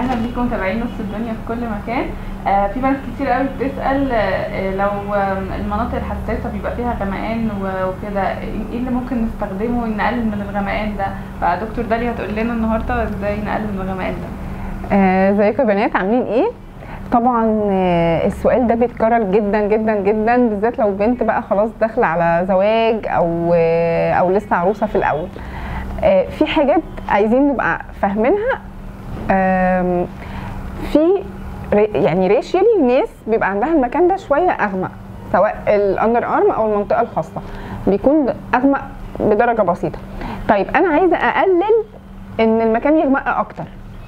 اهلا بيكم متابعين نص الدنيا في كل مكان آه في بنات كتير قوي بتسال آه لو آه المناطق الحساسه بيبقى فيها غمقان و- وكده ايه اللي ممكن نستخدمه نقلل من الغمقان ده فدكتور داليا هتقول لنا النهارده ازاي نقلل من الغمقان ده آه، ازيكم يا بنات عاملين ايه طبعا آه، السؤال ده بيتكرر جدا جدا جدا بالذات لو بنت بقى خلاص داخله على زواج او آه، او لسه عروسه في الاول آه، في حاجات عايزين نبقى فاهمينها آم، في ري- يعني ريشيالي ناس بيبقى عندها المكان ده شويه اغمق سواء الاندر ارم او المنطقه الخاصه بيكون اغمق بدرجه بسيطه طيب انا عايزه اقلل ان المكان يغمق اكتر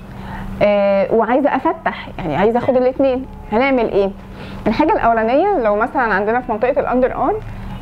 آه وعايزه افتح يعني عايزه اخد الاثنين هنعمل ايه الحاجه الاولانيه لو مثلا عندنا في منطقه الاندر ارم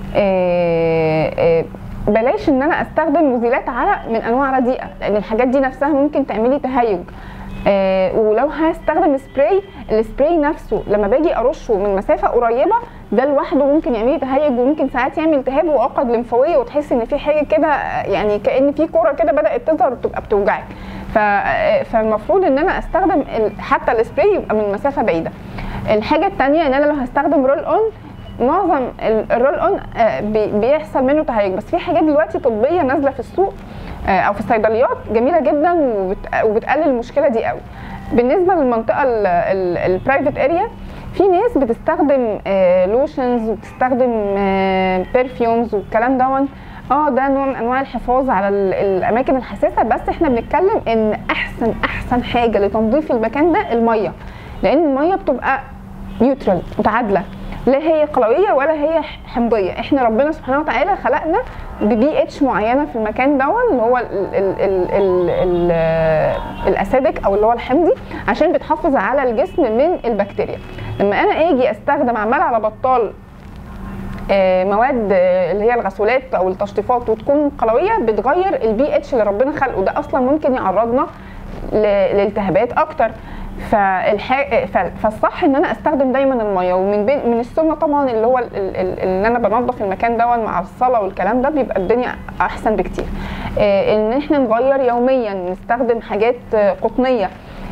آه آه بلاش ان انا استخدم مزيلات عرق من انواع رديئه لان الحاجات دي نفسها ممكن تعملي تهيج آه ولو هستخدم سبراي السبراي نفسه لما باجي ارشه من مسافه قريبه ده لوحده ممكن يعمل لي تهيج وممكن ساعات يعمل التهاب وعقد لمفاويه وتحس ان في حاجه كده يعني كان في كوره كده بدات تظهر وتبقى بتوجعك ف- فالمفروض ان انا استخدم ال- حتى السبراي يبقى من مسافه بعيده الحاجه الثانيه ان انا لو هستخدم رول اون معظم ال- الرول اون آه، بي- بيحصل منه تهيج بس في حاجات دلوقتي طبيه نازله في السوق آه، او في الصيدليات جميله جدا وبت- وبتقلل المشكله دي قوي بالنسبه للمنطقه البرايفت اريا في ناس بتستخدم لوشنز وبتستخدم برفيومز والكلام دون اه ده نوع من انواع الحفاظ على ال- الاماكن الحساسه بس احنا بنتكلم ان احسن احسن حاجه لتنظيف المكان ده الميه لان الميه بتبقى نيوترال متعادله لا هي قلويه ولا هي حمضيه احنا ربنا سبحانه وتعالى خلقنا ببي اتش معينه في المكان دون اللي هو ال ال ال ال ال الاسيدك او اللي هو الحمضي عشان بتحافظ على الجسم من البكتيريا لما انا اجي استخدم عمال على بطال آه، مواد آه، اللي هي الغسولات او التشطيفات وتكون قلويه بتغير البي اتش اللي ربنا خلقه ده اصلا ممكن يعرضنا ل- لالتهابات اكتر فالح... ف- فالصح ان انا استخدم دايما الميه ومن بين من السنه طبعا اللي هو ال- ال- ال- ان انا بنظف المكان دون مع الصلاه والكلام ده بيبقى الدنيا احسن بكتير آه، ان احنا نغير يوميا نستخدم حاجات آه، قطنيه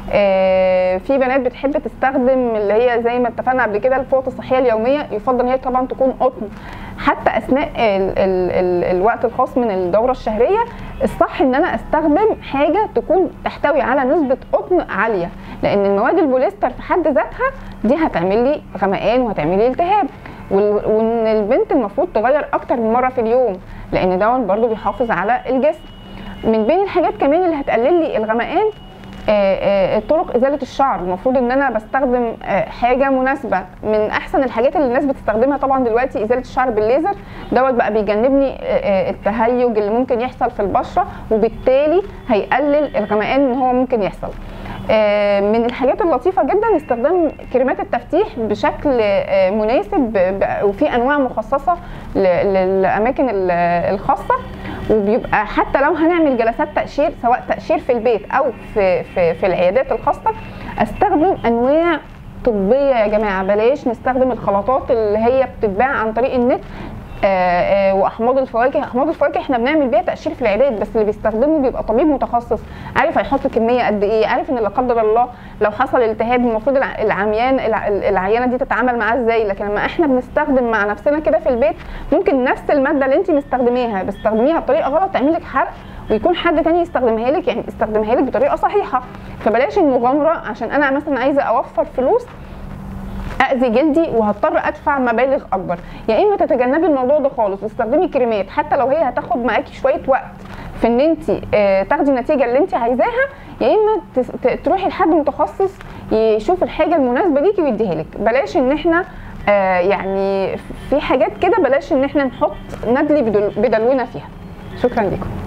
آه، في بنات بتحب تستخدم اللي هي زي ما اتفقنا قبل كده الفوط الصحيه اليوميه يفضل ان هي طبعا تكون قطن حتى اثناء ال ال ال الوقت الخاص من الدوره الشهريه الصح ان انا استخدم حاجه تكون تحتوي على نسبه قطن عاليه لان المواد البوليستر في حد ذاتها دي هتعمل لي غمقان وهتعمل لي التهاب وال- وان البنت المفروض تغير اكتر من مره في اليوم لان دون برضو بيحافظ على الجسم من بين الحاجات كمان اللي هتقلل لي الغمقان آه، آه، طرق ازاله الشعر المفروض ان انا بستخدم آه، حاجه مناسبه من احسن الحاجات اللي الناس بتستخدمها طبعا دلوقتي ازاله الشعر بالليزر دوت بقى بيجنبني آه، آه، التهيج اللي ممكن يحصل في البشره وبالتالي هيقلل الغمقان ان هو ممكن يحصل آه، من الحاجات اللطيفه جدا استخدام كريمات التفتيح بشكل آه، مناسب ب- ب- وفي انواع مخصصه ل- للاماكن ال- الخاصه وبيبقى حتى لو هنعمل جلسات تقشير سواء تقشير في البيت او في في, في العيادات الخاصه استخدم انواع طبيه يا جماعه بلاش نستخدم الخلطات اللي هي بتتباع عن طريق النت آه، آه، واحماض الفواكه احماض الفواكه احنا بنعمل بيها تقشير في العيادات بس اللي بيستخدمه بيبقى طبيب متخصص عارف هيحط كميه قد ايه عارف ان لا قدر الله لو حصل التهاب المفروض الع- العميان الع- العيانه دي تتعامل معاه ازاي لكن لما احنا بنستخدم مع نفسنا كده في البيت ممكن نفس الماده اللي انت مستخدماها بتستخدميها بطريقه غلط تعمل لك حرق ويكون حد تاني يستخدمها لك يعني يستخدمها لك بطريقه صحيحه فبلاش المغامره عشان انا مثلا عايزه اوفر فلوس اذي جلدي وهضطر ادفع مبالغ اكبر يا اما تتجنبي الموضوع ده خالص واستخدمي كريمات حتى لو هي هتاخد معاكي شويه وقت في ان انت تاخدي النتيجه اللي انت عايزاها يا اما تس- ت- تروحي لحد متخصص يشوف الحاجه المناسبه ليكي ويديها لك بلاش ان احنا آه، يعني في حاجات كده بلاش ان احنا نحط ندلي بدل- بدلونا فيها شكرا لكم